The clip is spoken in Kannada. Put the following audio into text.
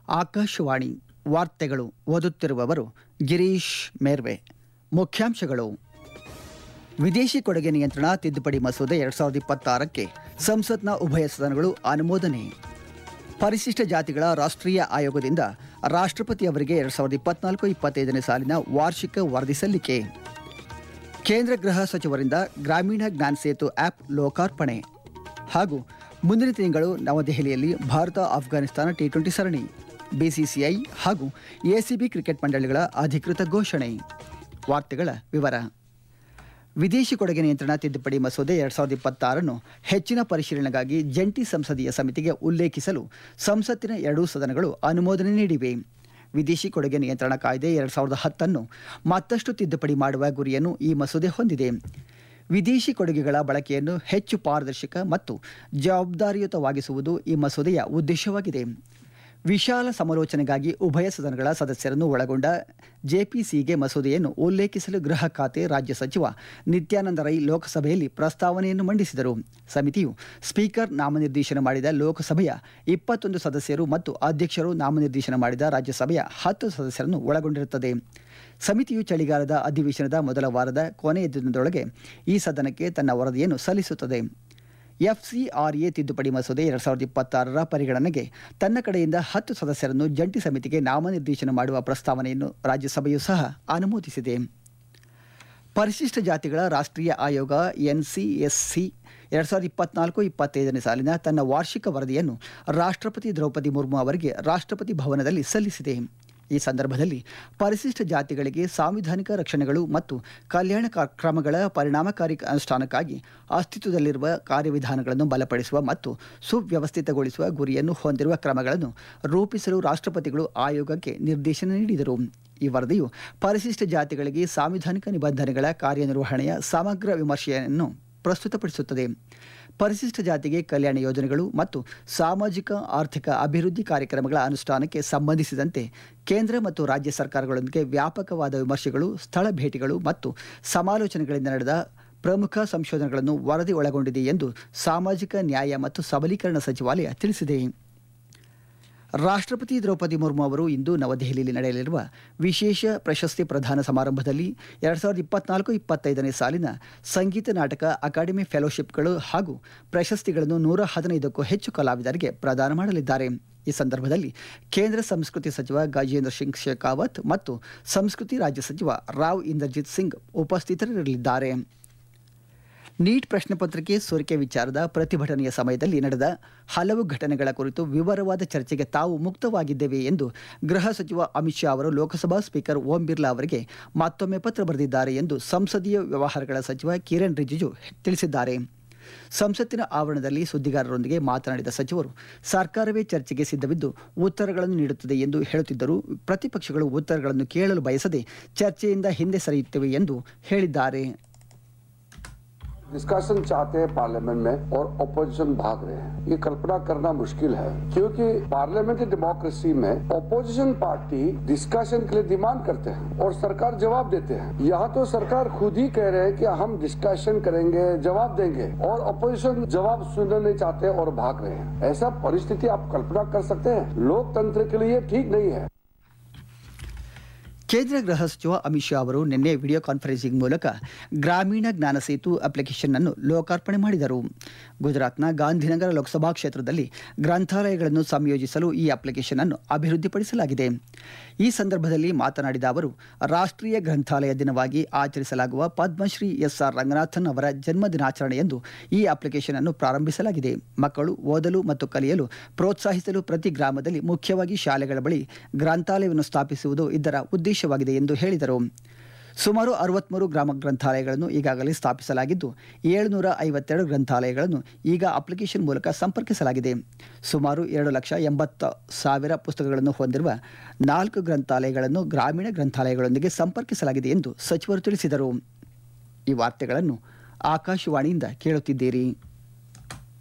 ಆಕಾಶವಾಣಿ ವಾರ್ತೆಗಳು ಓದುತ್ತಿರುವವರು ಗಿರೀಶ್ ಮೇರ್ವೆ ಮುಖ್ಯಾಂಶಗಳು ವಿದೇಶಿ ಕೊಡುಗೆ ನಿಯಂತ್ರಣ ತಿದ್ದುಪಡಿ ಮಸೂದೆ ಎರಡ್ ಸಾವಿರದ ಇಪ್ಪತ್ತಾರಕ್ಕೆ ಸಂಸತ್ನ ಉಭಯ ಸದನಗಳು ಅನುಮೋದನೆ ಪರಿಶಿಷ್ಟ ಜಾತಿಗಳ ರಾಷ್ಟ್ರೀಯ ಆಯೋಗದಿಂದ ರಾಷ್ಟ್ರಪತಿ ಅವರಿಗೆ ಎರಡ್ ಸಾವಿರದ ಇಪ್ಪತ್ನಾಲ್ಕು ಇಪ್ಪತ್ತೈದನೇ ಸಾಲಿನ ವಾರ್ಷಿಕ ವರದಿ ಸಲ್ಲಿಕೆ ಕೇಂದ್ರ ಗೃಹ ಸಚಿವರಿಂದ ಗ್ರಾಮೀಣ ಜ್ಞಾನ ಸೇತು ಆ್ಯಪ್ ಲೋಕಾರ್ಪಣೆ ಹಾಗೂ ಮುಂದಿನ ತಿಂಗಳು ನವದೆಹಲಿಯಲ್ಲಿ ಭಾರತ ಆಫ್ಘಾನಿಸ್ತಾನ ಟಿ ಟ್ವೆಂಟಿ ಸರಣಿ ಬಿಸಿಸಿಐ ಹಾಗೂ ಎಸಿಬಿ ಕ್ರಿಕೆಟ್ ಮಂಡಳಿಗಳ ಅಧಿಕೃತ ಘೋಷಣೆ ವಾರ್ತೆಗಳ ವಿವರ ವಿದೇಶಿ ಕೊಡುಗೆ ನಿಯಂತ್ರಣ ತಿದ್ದುಪಡಿ ಮಸೂದೆ ಎರಡ್ ಸಾವಿರದ ಇಪ್ಪತ್ತಾರನ್ನು ಹೆಚ್ಚಿನ ಪರಿಶೀಲನೆಗಾಗಿ ಜಂಟಿ ಸಂಸದೀಯ ಸಮಿತಿಗೆ ಉಲ್ಲೇಖಿಸಲು ಸಂಸತ್ತಿನ ಎರಡೂ ಸದನಗಳು ಅನುಮೋದನೆ ನೀಡಿವೆ ವಿದೇಶಿ ಕೊಡುಗೆ ನಿಯಂತ್ರಣ ಕಾಯ್ದೆ ಎರಡ್ ಸಾವಿರದ ಹತ್ತನ್ನು ಮತ್ತಷ್ಟು ತಿದ್ದುಪಡಿ ಮಾಡುವ ಗುರಿಯನ್ನು ಈ ಮಸೂದೆ ಹೊಂದಿದೆ ವಿದೇಶಿ ಕೊಡುಗೆಗಳ ಬಳಕೆಯನ್ನು ಹೆಚ್ಚು ಪಾರದರ್ಶಕ ಮತ್ತು ಜವಾಬ್ದಾರಿಯುತವಾಗಿಸುವುದು ಈ ಮಸೂದೆಯ ಉದ್ದೇಶವಾಗಿದೆ ವಿಶಾಲ ಸಮಾಲೋಚನೆಗಾಗಿ ಉಭಯ ಸದನಗಳ ಸದಸ್ಯರನ್ನು ಒಳಗೊಂಡ ಜೆಪಿಸಿಗೆ ಮಸೂದೆಯನ್ನು ಉಲ್ಲೇಖಿಸಲು ಗೃಹ ಖಾತೆ ರಾಜ್ಯ ಸಚಿವ ನಿತ್ಯಾನಂದ ರೈ ಲೋಕಸಭೆಯಲ್ಲಿ ಪ್ರಸ್ತಾವನೆಯನ್ನು ಮಂಡಿಸಿದರು ಸಮಿತಿಯು ಸ್ಪೀಕರ್ ನಾಮನಿರ್ದೇಶನ ಮಾಡಿದ ಲೋಕಸಭೆಯ ಇಪ್ಪತ್ತೊಂದು ಸದಸ್ಯರು ಮತ್ತು ಅಧ್ಯಕ್ಷರು ನಾಮನಿರ್ದೇಶನ ಮಾಡಿದ ರಾಜ್ಯಸಭೆಯ ಹತ್ತು ಸದಸ್ಯರನ್ನು ಒಳಗೊಂಡಿರುತ್ತದೆ ಸಮಿತಿಯು ಚಳಿಗಾಲದ ಅಧಿವೇಶನದ ಮೊದಲ ವಾರದ ಕೊನೆಯ ದಿನದೊಳಗೆ ಈ ಸದನಕ್ಕೆ ತನ್ನ ವರದಿಯನ್ನು ಸಲ್ಲಿಸುತ್ತದೆ ಎಫ್ಸಿಆರ್ಎ ತಿದ್ದುಪಡಿ ಮಸೂದೆ ಎರಡ್ ಸಾವಿರದ ಇಪ್ಪತ್ತಾರರ ಪರಿಗಣನೆಗೆ ತನ್ನ ಕಡೆಯಿಂದ ಹತ್ತು ಸದಸ್ಯರನ್ನು ಜಂಟಿ ಸಮಿತಿಗೆ ನಾಮನಿರ್ದೇಶನ ಮಾಡುವ ಪ್ರಸ್ತಾವನೆಯನ್ನು ರಾಜ್ಯಸಭೆಯೂ ಸಹ ಅನುಮೋದಿಸಿದೆ ಪರಿಶಿಷ್ಟ ಜಾತಿಗಳ ರಾಷ್ಟ್ರೀಯ ಆಯೋಗ ಎನ್ಸಿಎಸ್ಸಿ ಎರಡ್ ಸಾವಿರದ ಇಪ್ಪತ್ನಾಲ್ಕು ಇಪ್ಪತ್ತೈದನೇ ಸಾಲಿನ ತನ್ನ ವಾರ್ಷಿಕ ವರದಿಯನ್ನು ರಾಷ್ಟ್ರಪತಿ ದ್ರೌಪದಿ ಮುರ್ಮು ಅವರಿಗೆ ರಾಷ್ಟ್ರಪತಿ ಭವನದಲ್ಲಿ ಸಲ್ಲಿಸಿದೆ ಈ ಸಂದರ್ಭದಲ್ಲಿ ಪರಿಶಿಷ್ಟ ಜಾತಿಗಳಿಗೆ ಸಾಂವಿಧಾನಿಕ ರಕ್ಷಣೆಗಳು ಮತ್ತು ಕಲ್ಯಾಣ ಕ- ಕ್ರಮಗಳ ಪರಿಣಾಮಕಾರಿ ಅನುಷ್ಠಾನಕ್ಕಾಗಿ ಅಸ್ತಿತ್ವದಲ್ಲಿರುವ ಕಾರ್ಯವಿಧಾನಗಳನ್ನು ಬಲಪಡಿಸುವ ಮತ್ತು ಸುವ್ಯವಸ್ಥಿತಗೊಳಿಸುವ ಗುರಿಯನ್ನು ಹೊಂದಿರುವ ಕ್ರಮಗಳನ್ನು ರೂಪಿಸಲು ರಾಷ್ಟ್ರಪತಿಗಳು ಆಯೋಗಕ್ಕೆ ನಿರ್ದೇಶನ ನೀಡಿದರು ಈ ವರದಿಯು ಪರಿಶಿಷ್ಟ ಜಾತಿಗಳಿಗೆ ಸಾಂವಿಧಾನಿಕ ನಿಬಂಧನೆಗಳ ಕಾರ್ಯನಿರ್ವಹಣೆಯ ಸಮಗ್ರ ವಿಮರ್ಶೆಯನ್ನು ಪ್ರಸ್ತುತಪಡಿಸುತ್ತದೆ ಪರಿಶಿಷ್ಟ ಜಾತಿಗೆ ಕಲ್ಯಾಣ ಯೋಜನೆಗಳು ಮತ್ತು ಸಾಮಾಜಿಕ ಆರ್ಥಿಕ ಅಭಿವೃದ್ಧಿ ಕಾರ್ಯಕ್ರಮಗಳ ಅನುಷ್ಠಾನಕ್ಕೆ ಸಂಬಂಧಿಸಿದಂತೆ ಕೇಂದ್ರ ಮತ್ತು ರಾಜ್ಯ ಸರ್ಕಾರಗಳೊಂದಿಗೆ ವ್ಯಾಪಕವಾದ ವಿಮರ್ಶೆಗಳು ಸ್ಥಳ ಭೇಟಿಗಳು ಮತ್ತು ಸಮಾಲೋಚನೆಗಳಿಂದ ನಡೆದ ಪ್ರಮುಖ ಸಂಶೋಧನೆಗಳನ್ನು ವರದಿ ಒಳಗೊಂಡಿದೆ ಎಂದು ಸಾಮಾಜಿಕ ನ್ಯಾಯ ಮತ್ತು ಸಬಲೀಕರಣ ಸಚಿವಾಲಯ ತಿಳಿಸಿದೆ ರಾಷ್ಟ್ರಪತಿ ದ್ರೌಪದಿ ಮುರ್ಮು ಅವರು ಇಂದು ನವದೆಹಲಿಯಲ್ಲಿ ನಡೆಯಲಿರುವ ವಿಶೇಷ ಪ್ರಶಸ್ತಿ ಪ್ರದಾನ ಸಮಾರಂಭದಲ್ಲಿ ಎರಡ್ ಸಾವಿರದ ಇಪ್ಪತ್ನಾಲ್ಕು ಇಪ್ಪತ್ತೈದನೇ ಸಾಲಿನ ಸಂಗೀತ ನಾಟಕ ಅಕಾಡೆಮಿ ಫೆಲೋಶಿಪ್ಗಳು ಹಾಗೂ ಪ್ರಶಸ್ತಿಗಳನ್ನು ನೂರ ಹದಿನೈದಕ್ಕೂ ಹೆಚ್ಚು ಕಲಾವಿದರಿಗೆ ಪ್ರದಾನ ಮಾಡಲಿದ್ದಾರೆ ಈ ಸಂದರ್ಭದಲ್ಲಿ ಕೇಂದ್ರ ಸಂಸ್ಕೃತಿ ಸಚಿವ ಗಜೇಂದ್ರ ಸಿಂಗ್ ಶೇಖಾವತ್ ಮತ್ತು ಸಂಸ್ಕೃತಿ ರಾಜ್ಯ ಸಚಿವ ರಾವ್ ಇಂದರ್ಜಿತ್ ಸಿಂಗ್ ಉಪಸ್ಥಿತರಿರಲಿದ್ದಾರೆ ನೀಟ್ ಪ್ರಶ್ನೆ ಪತ್ರಿಕೆ ಸೋರಿಕೆ ವಿಚಾರದ ಪ್ರತಿಭಟನೆಯ ಸಮಯದಲ್ಲಿ ನಡೆದ ಹಲವು ಘಟನೆಗಳ ಕುರಿತು ವಿವರವಾದ ಚರ್ಚೆಗೆ ತಾವು ಮುಕ್ತವಾಗಿದ್ದೇವೆ ಎಂದು ಗೃಹ ಸಚಿವ ಅಮಿತ್ ಶಾ ಅವರು ಲೋಕಸಭಾ ಸ್ಪೀಕರ್ ಓಂ ಬಿರ್ಲಾ ಅವರಿಗೆ ಮತ್ತೊಮ್ಮೆ ಪತ್ರ ಬರೆದಿದ್ದಾರೆ ಎಂದು ಸಂಸದೀಯ ವ್ಯವಹಾರಗಳ ಸಚಿವ ಕಿರಣ್ ರಿಜಿಜು ತಿಳಿಸಿದ್ದಾರೆ ಸಂಸತ್ತಿನ ಆವರಣದಲ್ಲಿ ಸುದ್ದಿಗಾರರೊಂದಿಗೆ ಮಾತನಾಡಿದ ಸಚಿವರು ಸರ್ಕಾರವೇ ಚರ್ಚೆಗೆ ಸಿದ್ಧವಿದ್ದು ಉತ್ತರಗಳನ್ನು ನೀಡುತ್ತದೆ ಎಂದು ಹೇಳುತ್ತಿದ್ದರೂ ಪ್ರತಿಪಕ್ಷಗಳು ಉತ್ತರಗಳನ್ನು ಕೇಳಲು ಬಯಸದೆ ಚರ್ಚೆಯಿಂದ ಹಿಂದೆ ಸರಿಯುತ್ತವೆ ಎಂದು ಹೇಳಿದ್ದಾರೆ डिस्कशन चाहते हैं पार्लियामेंट में और ओपोजिशन भाग रहे हैं ये कल्पना करना मुश्किल है क्योंकि पार्लियामेंट्री डेमोक्रेसी में ओपोजिशन पार्टी डिस्कशन के लिए डिमांड करते हैं और सरकार जवाब देते हैं यहाँ तो सरकार खुद ही कह रहे हैं कि हम डिस्कशन करेंगे जवाब देंगे और ओपोजिशन जवाब सुनना नहीं चाहते और भाग रहे हैं ऐसा परिस्थिति आप कल्पना कर सकते हैं लोकतंत्र के लिए ठीक नहीं है ಕೇಂದ್ರ ಗೃಹ ಸಚಿವ ಅಮಿತ್ ಶಾ ಅವರು ನಿನ್ನೆ ವಿಡಿಯೋ ಕಾನ್ಫರೆನ್ಸಿಂಗ್ ಮೂಲಕ ಗ್ರಾಮೀಣ ಜ್ಞಾನ ಸೇತು ಅಪ್ಲಿಕೇಶನ್ ಅನ್ನು ಲೋಕಾರ್ಪಣೆ ಮಾಡಿದರು ಗುಜರಾತ್ನ ಗಾಂಧಿನಗರ ಲೋಕಸಭಾ ಕ್ಷೇತ್ರದಲ್ಲಿ ಗ್ರಂಥಾಲಯಗಳನ್ನು ಸಂಯೋಜಿಸಲು ಈ ಅಪ್ಲಿಕೇಶನ್ ಅನ್ನು ಅಭಿವೃದ್ಧಿಪಡಿಸಲಾಗಿದೆ ಈ ಸಂದರ್ಭದಲ್ಲಿ ಮಾತನಾಡಿದ ಅವರು ರಾಷ್ಟ್ರೀಯ ಗ್ರಂಥಾಲಯ ದಿನವಾಗಿ ಆಚರಿಸಲಾಗುವ ಪದ್ಮಶ್ರೀ ಎಸ್ ಆರ್ ರಂಗನಾಥನ್ ಅವರ ಜನ್ಮ ದಿನಾಚರಣೆಯಂದು ಈ ಅಪ್ಲಿಕೇಶನ್ ಅನ್ನು ಪ್ರಾರಂಭಿಸಲಾಗಿದೆ ಮಕ್ಕಳು ಓದಲು ಮತ್ತು ಕಲಿಯಲು ಪ್ರೋತ್ಸಾಹಿಸಲು ಪ್ರತಿ ಗ್ರಾಮದಲ್ಲಿ ಮುಖ್ಯವಾಗಿ ಶಾಲೆಗಳ ಬಳಿ ಗ್ರಂಥಾಲಯವನ್ನು ಸ್ಥಾಪಿಸುವುದು ಇದರ ಉದ್ದೇಶವಾಗಿದೆ ಎಂದು ಹೇಳಿದರು ಸುಮಾರು ಅರವತ್ಮೂರು ಗ್ರಾಮ ಗ್ರಂಥಾಲಯಗಳನ್ನು ಈಗಾಗಲೇ ಸ್ಥಾಪಿಸಲಾಗಿದ್ದು ಏಳುನೂರ ಐವತ್ತೆರಡು ಗ್ರಂಥಾಲಯಗಳನ್ನು ಈಗ ಅಪ್ಲಿಕೇಶನ್ ಮೂಲಕ ಸಂಪರ್ಕಿಸಲಾಗಿದೆ ಸುಮಾರು ಎರಡು ಲಕ್ಷ ಎಂಬತ್ತು ಸಾವಿರ ಪುಸ್ತಕಗಳನ್ನು ಹೊಂದಿರುವ ನಾಲ್ಕು ಗ್ರಂಥಾಲಯಗಳನ್ನು ಗ್ರಾಮೀಣ ಗ್ರಂಥಾಲಯಗಳೊಂದಿಗೆ ಸಂಪರ್ಕಿಸಲಾಗಿದೆ ಎಂದು ಸಚಿವರು ತಿಳಿಸಿದರು ಈ ವಾರ್ತೆಗಳನ್ನು ಆಕಾಶವಾಣಿಯಿಂದ ಕೇಳುತ್ತಿದ್ದೀರಿ